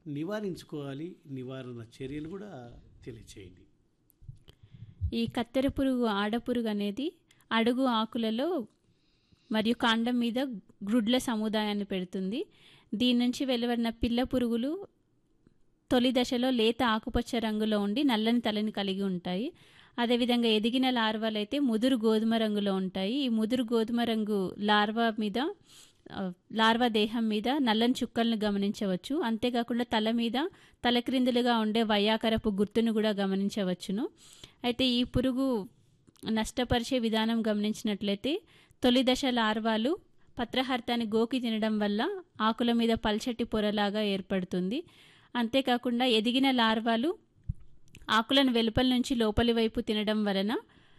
నివారించుకోవాలి నివారణ చర్యలు కూడా తెలియచేయండి ఈ కత్తెర పురుగు ఆడపురుగు అనేది అడుగు ఆకులలో మరియు కాండం మీద గ్రుడ్ల సముదాయాన్ని పెడుతుంది దీని నుంచి వెలువడిన పిల్ల పురుగులు తొలి దశలో లేత ఆకుపచ్చ రంగులో ఉండి నల్లని తలని కలిగి ఉంటాయి అదేవిధంగా ఎదిగిన లార్వాలు అయితే ముదురు గోధుమ రంగులో ఉంటాయి ఈ ముదురు గోధుమ రంగు లార్వా మీద ఆ, లార్వా దేహం మీద నల్లని చుక్కలను గమనించవచ్చు అంతేకాకుండా తల మీద తలక్రిందులుగా ఉండే వయ్యాకరపు గుర్తును కూడా గమనించవచ్చును అయితే ఈ పురుగు నష్టపరిచే విధానం గమనించినట్లయితే తొలి దశ లార్వాలు పత్రహర్తాన్ని గోకి తినడం వల్ల ఆకుల మీద పల్చటి పొరలాగా ఏర్పడుతుంది అంతేకాకుండా ఎదిగిన లార్వాలు ఆకులను వెలుపల నుంచి లోపలి వైపు తినడం వలన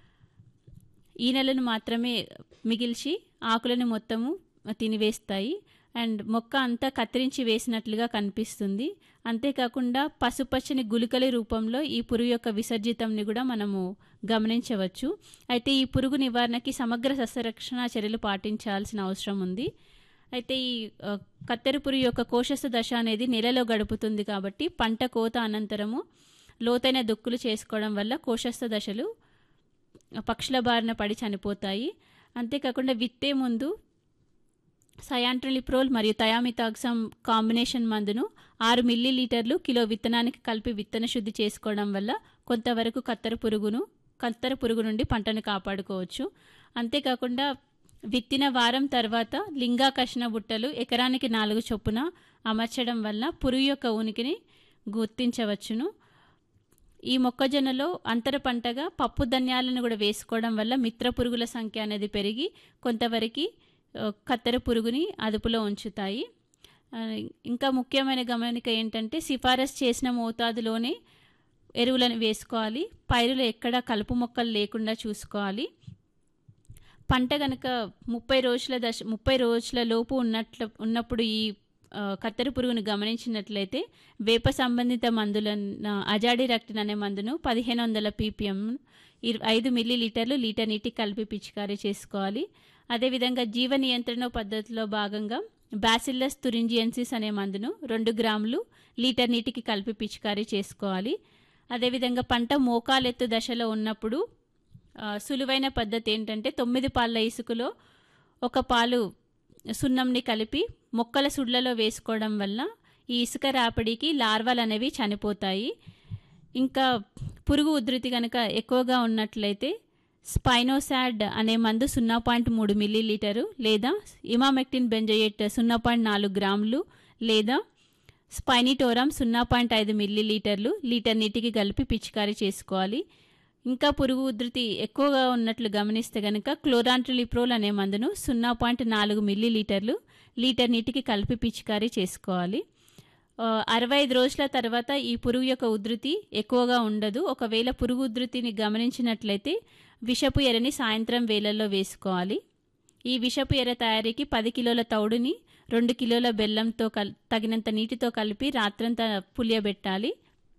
ఈనెలను మాత్రమే మిగిల్చి ఆకులను మొత్తము తినివేస్తాయి అండ్ మొక్క అంతా కత్తిరించి వేసినట్లుగా కనిపిస్తుంది అంతేకాకుండా పసుపచ్చని గుళికల రూపంలో ఈ పురుగు యొక్క విసర్జితంని కూడా మనము గమనించవచ్చు అయితే ఈ పురుగు నివారణకి సమగ్ర సస్యరక్షణ చర్యలు పాటించాల్సిన అవసరం ఉంది అయితే ఈ ఆ, కత్తెర పురుగు యొక్క కోశస్థ దశ అనేది నెలలో గడుపుతుంది కాబట్టి పంట కోత అనంతరము లోతైన దుక్కులు చేసుకోవడం వల్ల కోశస్థ దశలు పక్షుల బారిన పడి చనిపోతాయి అంతేకాకుండా విత్తే ముందు సయాంట్రలిప్రోల్ మరియు థయామితాక్సమ్ కాంబినేషన్ మందును ఆరు మిల్లీ లీటర్లు కిలో విత్తనానికి కలిపి విత్తన శుద్ధి చేసుకోవడం వల్ల కొంతవరకు కత్తెర పురుగును కత్తెర పురుగు నుండి పంటను కాపాడుకోవచ్చు అంతేకాకుండా విత్తిన వారం తర్వాత లింగాకర్షణ బుట్టలు ఎకరానికి నాలుగు చొప్పున అమర్చడం వల్ల పురుగు యొక్క ఉనికిని గుర్తించవచ్చును ఈ మొక్కజొన్నలో అంతర పంటగా పప్పు ధాన్యాలను కూడా వేసుకోవడం వల్ల మిత్ర పురుగుల సంఖ్య అనేది పెరిగి కొంతవరకు ఆ, కత్తెర పురుగుని అదుపులో ఉంచుతాయి ఆ, ఇంకా ముఖ్యమైన గమనిక ఏంటంటే సిఫారసు చేసిన మోతాదులోనే ఎరువులను వేసుకోవాలి పైరులు ఎక్కడ కలుపు మొక్కలు లేకుండా చూసుకోవాలి పంట కనుక ముప్పై రోజుల దశ ముప్పై రోజుల లోపు ఉన్నట్లు ఉన్నప్పుడు ఈ ఆ, కత్తెర పురుగును గమనించినట్లయితే వేప సంబంధిత మందులను అజాడి రక్టిన్ అనే మందును పదిహేను వందల పీపీఎం ఇరు ఐదు మిల్లీ లీటర్లు లీటర్ నీటికి కలిపి పిచికారీ చేసుకోవాలి అదేవిధంగా జీవ నియంత్రణ పద్ధతిలో భాగంగా బ్యాసిల్లస్ తురింజియన్సిస్ అనే మందును రెండు గ్రాములు లీటర్ నీటికి కలిపి పిచికారీ చేసుకోవాలి అదేవిధంగా పంట మోకాలెత్తు దశలో ఉన్నప్పుడు ఆ, సులువైన పద్ధతి ఏంటంటే తొమ్మిది పాల ఇసుకలో ఒక పాలు సున్నంని కలిపి మొక్కల సుడ్లలో వేసుకోవడం వల్ల ఈ ఇసుక రాపిడికి లార్వాలు అనేవి చనిపోతాయి ఇంకా పురుగు ఉధృతి కనుక ఎక్కువగా ఉన్నట్లయితే స్పైనోసాడ్ అనే మందు సున్నా పాయింట్ మూడు మిల్లీ లీటరు లేదా ఇమామెక్టిన్ బెంజోయేట్ సున్నా పాయింట్ నాలుగు గ్రాములు లేదా స్పైనిటోరామ్ సున్నా పాయింట్ ఐదు మిల్లీ లీటర్లు లీటర్ నీటికి కలిపి పిచికారీ చేసుకోవాలి ఇంకా పురుగు ఉధృతి ఎక్కువగా ఉన్నట్లు గమనిస్తే గనక క్లోరాంట్రిలిప్రోల్ అనే మందును సున్నా పాయింట్ నాలుగు మిల్లీ లీటర్లు లీటర్ నీటికి కలిపి పిచికారీ చేసుకోవాలి ఆ, అరవై ఐదు రోజుల తర్వాత ఈ పురుగు యొక్క ఉధృతి ఎక్కువగా ఉండదు ఒకవేళ పురుగు ఉధృతిని గమనించినట్లయితే విషపు ఎరని సాయంత్రం వేళల్లో వేసుకోవాలి ఈ విషపు ఎర తయారీకి పది కిలోల తౌడుని రెండు కిలోల బెల్లంతో కల్ తగినంత నీటితో కలిపి రాత్రంతా పులియబెట్టాలి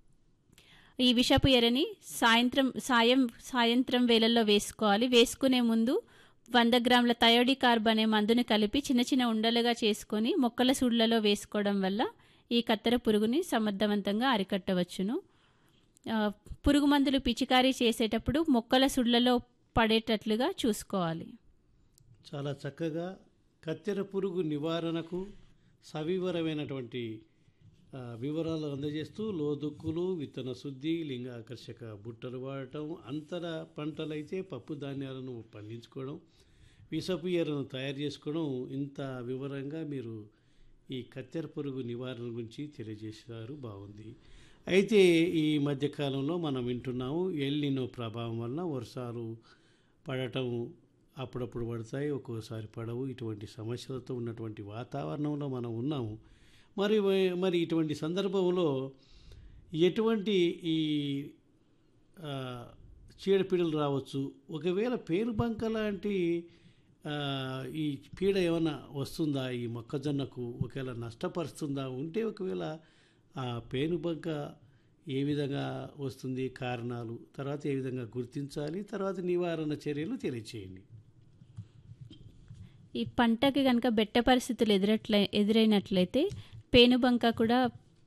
ఈ విషపు ఎరని సాయంత్రం సాయం సాయంత్రం వేళల్లో వేసుకోవాలి వేసుకునే ముందు వంద గ్రాముల థయోడి కార్బ్ అనే మందుని కలిపి చిన్న చిన్న ఉండలుగా చేసుకొని మొక్కల సుడ్లలో వేసుకోవడం వల్ల ఈ కత్తెర పురుగుని సమర్థవంతంగా అరికట్టవచ్చును ఆ, పురుగు మందులు పిచికారీ చేసేటప్పుడు మొక్కల సుడ్లలో పడేటట్లుగా చూసుకోవాలి చాలా చక్కగా కత్తెర పురుగు నివారణకు సవివరమైనటువంటి ఆ, వివరాలు అందజేస్తూ లోదుక్కులు విత్తన శుద్ధి లింగాకర్షక బుట్టలు వాడటం అంతర పంటలైతే పప్పు ధాన్యాలను పండించుకోవడం విషపు ఎరను తయారు చేసుకోవడం ఇంత వివరంగా మీరు ఈ కత్తెర పురుగు నివారణ గురించి తెలియజేశారు బాగుంది అయితే ఈ మధ్యకాలంలో మనం వింటున్నాము ఎల్నినో ప్రభావం వలన వర్షాలు పడటం అప్పుడప్పుడు పడతాయి ఒక్కోసారి పడవు ఇటువంటి సమస్యలతో ఉన్నటువంటి వాతావరణంలో మనం ఉన్నాము మరి వే- మరి ఇటువంటి సందర్భంలో ఎటువంటి ఈ ఆ, చీడపీడలు రావచ్చు ఒకవేళ పేరుబంక లాంటి ఆ, ఈ పీడ ఏమైనా వస్తుందా ఈ మొక్కజొన్నకు ఒకవేళ నష్టపరుస్తుందా ఉంటే ఒకవేళ ఆ పేనుబంక ఏ విధంగా వస్తుంది కారణాలు తర్వాత ఏ విధంగా గుర్తించాలి తర్వాత నివారణ చర్యలు తెలియచేయండి ఈ పంటకి కనుక బెట్ట పరిస్థితులు ఎదురట్ల ఎదురైనట్లయితే పేనుబంక కూడా